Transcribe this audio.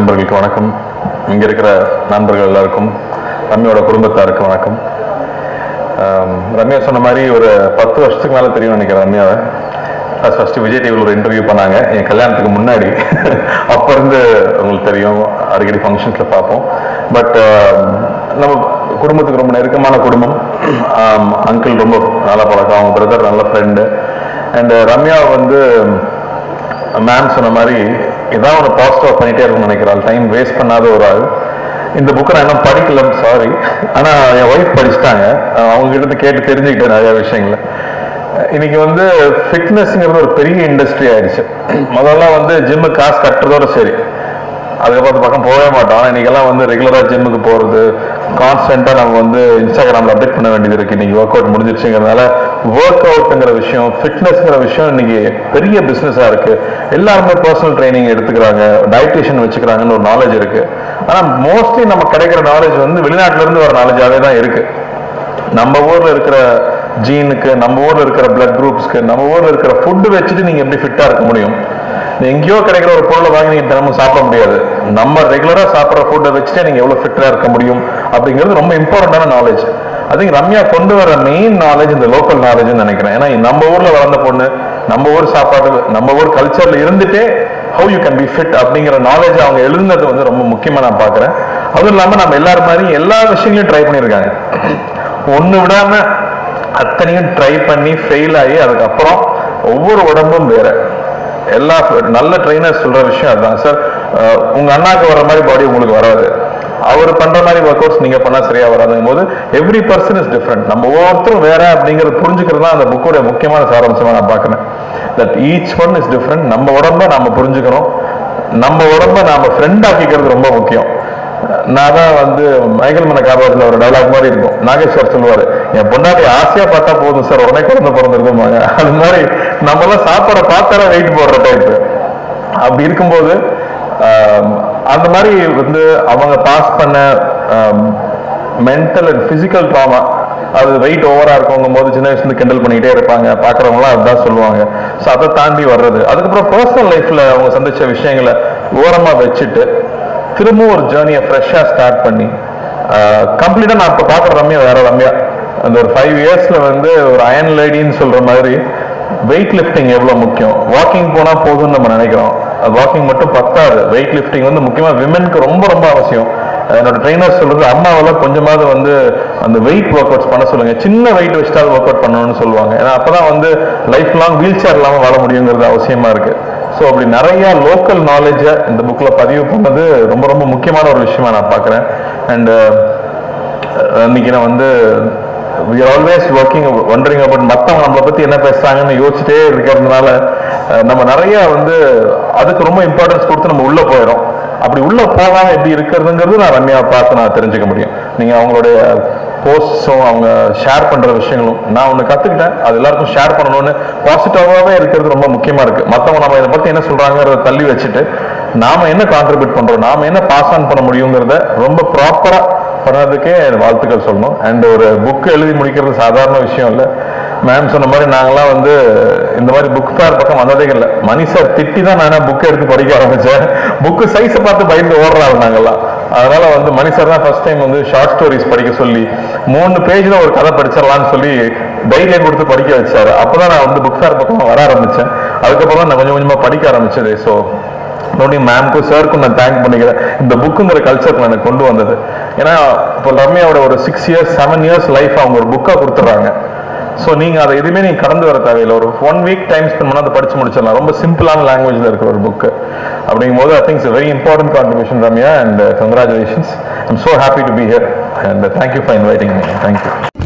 நண்பர்களுக்கு வணக்கம் இங்கே இருக்கிற நண்பர்கள் எல்லாருக்கும் ரம்யாவோட குடும்பத்தாருக்கு வணக்கம் ஆம், ரம்யா சொன்ன மாதிரி ஒரு பத்து வருஷத்துக்கு மேலே தெரியும் நினைக்கிறேன் ரம்யாவை ஃபர்ஸ்ட் ஃபஸ்ட்டு விஜய் டிவியில் ஒரு இன்டர்வியூ பண்ணாங்க என் கல்யாணத்துக்கு முன்னாடி அப்போ இருந்து உங்களுக்கு தெரியும் அடிக்கடி ஃபங்க்ஷன்ஸில் பார்ப்போம் பட் நம்ம குடும்பத்துக்கு ரொம்ப நெருக்கமான குடும்பம் அங்கிள் ரொம்ப நல்ல பழக்கம் அவங்க பிரதர் நல்ல ஃப்ரெண்டு அண்ட் ரம்யா வந்து மேம் சொன்ன மாதிரி ஏதாவது ஒரு பாசிட்டிவ் பண்ணிட்டே இருக்கும்னு நினைக்கிறாள் டைம் வேஸ்ட் பண்ணாத ஒரு ஆள் இந்த புக்கை நான் இன்னும் படிக்கல சாரி ஆனால் என் ஒய்ஃப் படிச்சிட்டாங்க அவங்க கிட்ட இருந்து கேட்டு தெரிஞ்சுக்கிட்டேன் நிறைய விஷயங்கள இன்னைக்கு வந்து ஃபிட்னஸ்ங்கிறது ஒரு பெரிய இண்டஸ்ட்ரி ஆயிடுச்சு முதல்ல வந்து ஜிம்மு காசு கட்டுறதோட சரி அதுக்கப்புறம் அந்த பக்கம் போகவே மாட்டோம் ஆனால் இன்னைக்கெல்லாம் வந்து ரெகுலராக ஜிம்முக்கு போகிறது கான்ஸ்டண்ட்டாக நம்ம வந்து இன்ஸ்டாகிராமில் அப்டேட் பண்ண வேண்டியது இருக்குது இன்னைக்கு ஒர்க் அவுட் முடிஞ்சிருச்சுங்கிறதுனால ஒர்க் அவுட்டுங்கிற விஷயம் ஃபிட்னஸ்ங்கிற விஷயம் இன்னைக்கு பெரிய பிஸ்னஸாக இருக்குது எல்லாருமே பர்சனல் ட்ரைனிங் எடுத்துக்கிறாங்க டயட்டிஷியன் வச்சுக்கிறாங்கன்னு ஒரு நாலேஜ் இருக்குது ஆனால் மோஸ்ட்லி நம்ம கிடைக்கிற நாலேஜ் வந்து வெளிநாட்டுல இருந்து வர நாலேஜாகவே தான் இருக்குது நம்ம ஊர்ல இருக்கிற ஜீனுக்கு நம்ம ஊர்ல இருக்கிற பிளட் குரூப்ஸ்க்கு நம்ம ஊர்ல இருக்கிற ஃபுட்டு வச்சுட்டு நீங்க எப்படி ஃபிட்டா இருக்க முடியும் நீ எங்கேயோ கிடைக்கிற ஒரு பொருளை வாங்கி நீங்க தினமும் சாப்பிட முடியாது நம்ம ரெகுலரா சாப்பிட்ற ஃபுட்டை வச்சுட்டே நீங்க எவ்வளவு ஃபிட்டா இருக்க முடியும் அப்படிங்கிறது ரொம்ப இம்பார்ட்டன்டான நாலேஜ் ஐ திங்க் ரம்யா கொண்டு வர மெயின் நாலேஜ் இந்த லோக்கல் நாலேஜ்னு நினைக்கிறேன் ஏன்னா நம்ம ஊர்ல வளர்ந்த பொண்ணு நம்ம ஊர் சாப்பாடு நம்ம ஊர் கல்ச்சர்ல இருந்துட்டே how you can be fit அப்படிங்கிற நாலேஜ் அவங்க எழுதுனது வந்து ரொம்ப முக்கியமா நான் பார்க்கறேன் அதுவும் இல்லாம நம்ம எல்லாரும் மாதிரி எல்லா விஷயங்களையும் ட்ரை பண்ணியிருக்காங்க ஒண்ணு விடாம அத்தனையும் ட்ரை பண்ணி ஃபெயில் ஆகி அதுக்கப்புறம் ஒவ்வொரு உடம்பும் வேற எல்லா நல்ல ட்ரைனர்ஸ் சொல்ற விஷயம் அதுதான் சார் உங்க அண்ணாக்கு வர மாதிரி பாடி உங்களுக்கு வராது அவர் பண்ற மாதிரி ஒர்க் அவுட்ஸ் நீங்க பண்ணா சரியா வராதுங்கும் போது எவ்ரி பர்சன் இஸ் டிஃப்ரெண்ட் நம்ம ஒவ்வொருத்தரும் வேற அப்படிங்கறது புரிஞ்சுக்கிறது தான் அந்த புக்கோட முக்கியமான சாராம்சமா நான் பார்க்கிறேன் that each one is different நம்ம உடம்ப நாம புரிஞ்சுக்கணும் நம்ம உடம்ப நாம ஃப்ரெண்ட் ஆக்கிக்கிறது ரொம்ப முக்கியம் நான் தான் வந்து மைக்கேல் மன காபாத்துல ஒரு டயலாக் மாதிரி இருக்கும் நாகேஸ்வர் சொல்லுவாரு என் பொண்டாட்டி ஆசையா பார்த்தா போதும் சார் உடனே குழந்தை பிறந்திருக்குமாங்க அது மாதிரி நம்ம எல்லாம் சாப்பாடை பார்த்தாலே வெயிட் போடுற டைப் அப்படி இருக்கும்போது ஆம், அந்த மாதிரி வந்து அவங்க பாஸ் பண்ண மென்டல் அண்ட் பிசிக்கல் ட்ராமா அது வெயிட் ஓவரா இருக்கவங்க போது சின்ன வயசுல இருந்து கிண்டல் பண்ணிக்கிட்டே இருப்பாங்க பாக்குறவங்களாம் அதுதான் சொல்லுவாங்க ஸோ அதை தாண்டி வர்றது அதுக்கப்புறம் பர்சனல் லைஃப்ல அவங்க சந்திச்ச விஷயங்களை ஓரமா வச்சுட்டு திரும்பவும் ஒரு ஜேர்னியை ஃப்ரெஷ்ஷாக ஸ்டார்ட் பண்ணி கம்ப்ளீட்டாக நான் இப்போ பார்க்குற ரம்யா வேற ரம்யா அந்த ஒரு ஃபைவ் இயர்ஸ்ல வந்து ஒரு அயன் லேடின்னு சொல்ற மாதிரி வெயிட் லிஃப்டிங் எவ்வளோ முக்கியம் வாக்கிங் போனால் போதும்னு நம்ம நினைக்கிறோம் வாக்கிங் மட்டும் பத்தாது வெயிட் லிஃப்டிங் வந்து முக்கியமாக விமென்க்கு ரொம்ப ரொம்ப அவசியம் என்னோட ட்ரைனர் சொல்றது அம்மாவெல்லாம் கொஞ்சமாவது வந்து அந்த வெயிட் ஒர்க் அவுட்ஸ் பண்ண சொல்லுங்க சின்ன வெயிட் வச்சுட்டாலும் ஒர்க் அவுட் பண்ணணும்னு சொல்லுவாங்க ஏன்னா அப்பதான் வந்து லைஃப் லாங் வீல் சேர் இல்லாமல் வாழ முடியுங்கிறது அவசியமா இருக்கு ஸோ அப்படி நிறைய லோக்கல் நாலேஜை இந்த புக்கில் பதிவு பண்ணது ரொம்ப ரொம்ப முக்கியமான ஒரு விஷயமா நான் பார்க்குறேன் அண்ட் இன்னைக்கு நான் வந்து we are always working wondering about மற்றவங்க நம்மளை பற்றி என்ன பேசுறாங்கன்னு யோசிச்சுட்டே இருக்கிறதுனால அஹ், நம்ம நிறைய வந்து அதுக்கு ரொம்ப இம்பார்ட்டன்ஸ் கொடுத்து நம்ம உள்ள போயிடும் அப்படி உள்ள போகாம எப்படி இருக்கிறதுங்கிறது நான் ரம்யா பார்த்து நான் தெரிஞ்சுக்க முடியும் நீங்க அவங்களுடைய போஸ்ட்ஸும் அவங்க ஷேர் பண்ற விஷயங்களும் நான் ஒன்று கத்துக்கிட்டேன் அது எல்லாருக்கும் ஷேர் பண்ணணும்னு பாசிட்டிவாகவே இருக்கிறது ரொம்ப முக்கியமா இருக்கு மற்றவங்க நம்ம இதை பத்தி என்ன சொல்றாங்கிறத தள்ளி வச்சுட்டு நாம என்ன கான்ட்ரிபியூட் பண்றோம் நாம என்ன பாஸ் ஆன் பண்ண முடியுங்கிறத ரொம்ப ப்ராப்பரா பண்ணதுக்கே வாழ்த்துக்கள் சொல்லணும் அண்ட் ஒரு புக் எழுதி முடிக்கிறது சாதாரண விஷயம் இல்லை மேம் சொன்ன மாதிரி நாங்கெல்லாம் வந்து இந்த மாதிரி புக் ஃபேர் பக்கம் வந்ததே இல்லை மணி சார் திட்டி தான் நானே புக் எடுத்து படிக்க ஆரம்பிச்சேன் புக்கு சைஸை பார்த்து பயந்து ஓடுறாங்க நாங்கெல்லாம் அதனால வந்து மணி சார் தான் ஃபர்ஸ்ட் டைம் வந்து ஷார்ட் ஸ்டோரிஸ் படிக்க சொல்லி மூணு பேஜ்ல ஒரு கதை படிச்சிடலாம்னு சொல்லி தைரியம் கொடுத்து படிக்க வச்சாரு அப்பதான் நான் வந்து புக் ஃபேர் பக்கம் வர ஆரம்பிச்சேன் அதுக்கப்புறம் தான் நான் கொஞ்சம் கொஞ்சமா படிக்க ஆரம்பிச்சது ஸோ மறுபடியும் மேம்க்கும் சாருக்கும் நான் தேங்க் பண்ணிக்கிறேன் இந்த புக்குங்கிற கல்ச்சருக்கு எனக்கு கொண்டு வந்தது ஏன்னா இப்போ ரம்யாவோட ஒரு six years seven years life அவங்க ஒரு புக்காக கொடுத்துட்றாங்க ஸோ நீங்கள் அதை எதுவுமே நீங்கள் கடந்து வர தேவையில்லை ஒரு ஒன் வீக் டைம் ஸ்பெண்ட் பண்ணால் அதை படிச்சு முடிச்சிடலாம் ரொம்ப சிம்பிளான லாங்குவேஜில் இருக்கிற ஒரு புக்கு அப்படிங்கும்போது I think very important contribution Ramya and congratulations I'm so happy to be here and thank you for inviting me thank you